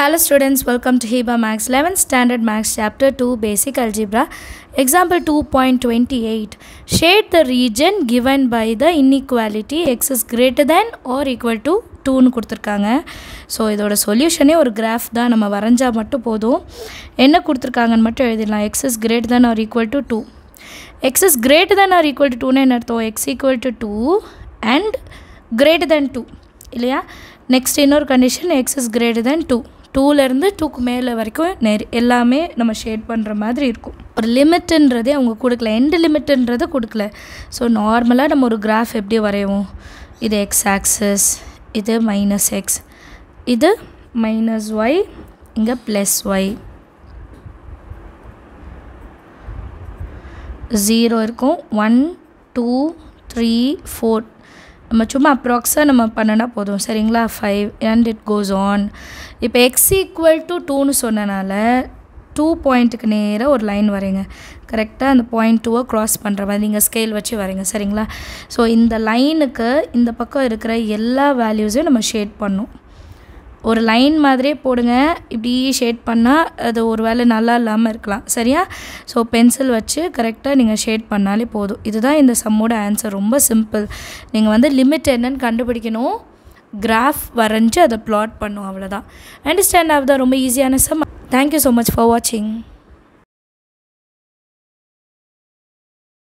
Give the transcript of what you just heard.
Hello students, welcome to HEBA Max 11th Standard Max Chapter 2 Basic Algebra. Example 2.28. Shade the region given by the inequality x is greater than or equal to 2னு கொடுத்துருக்காங்க so இதோட சொல்யூஷனே ஒரு graph தான் நம்ம வரைஞ்சால் மட்டும் போதும் என்ன கொடுத்துருக்காங்கன்னு மட்டும் எழுதிடலாம் X is greater than or equal to 2 X is greater than or equal to 2னு என்ன அர்த்தம் X equal to two and greater than two இல்லையா நெக்ஸ்ட் இன்னொரு condition X is greater than two டூலேருந்து டூக்கு மேலே வரைக்கும் நெறி எல்லாமே நம்ம ஷேட் பண்ணுற மாதிரி இருக்கும் ஒரு லிமிட்டுன்றதே அவங்க கொடுக்கல எண்டு லிமிட்டுன்றது கொடுக்கல ஸோ நார்மலாக நம்ம ஒரு கிராஃப் எப்படி வரைவோம் இது எக்ஸ் ஆக்சஸ் இது மைனஸ் எக்ஸ் இது மைனஸ் ஒய் இங்கே ப்ளஸ் ஒய் ஜீரோ இருக்கும் ஒன் டூ த்ரீ ஃபோர் நம்ம சும்மா அப்ராக்ஸாக நம்ம பண்ணினா போதும் சரிங்களா five and it goes on இப்போ எக்ஸ் ஈக்குவல் டு டூன்னு சொன்னனால டூ பாயிண்ட்டுக்கு நேராக ஒரு லைன் வரைங்க கரெக்டாக அந்த பாயிண்ட் டூவை க்ராஸ் பண்ணுற மாதிரி நீங்கள் ஸ்கேல் வச்சு வரைங்க சரிங்களா ஸோ இந்த லைனுக்கு இந்த பக்கம் இருக்கிற எல்லா வேல்யூஸையும் நம்ம ஷேட் பண்ணணும் ஒரு லைன் மாதிரியே போடுங்க இப்படி ஷேட் பண்ணால் அது ஒரு வேளை நல்லா இல்லாமல் இருக்கலாம் சரியா ஸோ பென்சில் வச்சு கரெக்டாக நீங்கள் ஷேட் பண்ணாலே போதும் இதுதான் இந்த சம்மோட ஆன்சர் ரொம்ப சிம்பிள் நீங்கள் வந்து லிமிட் என்னன்னு கண்டுபிடிக்கணும் கிராஃப் வரைஞ்சி அதை ப்ளாட் பண்ணும் அவ்வளோதான் அண்டர்ஸ்டாண்ட் ஆகுதா ரொம்ப ஈஸியான sum thank you so much for வாட்சிங்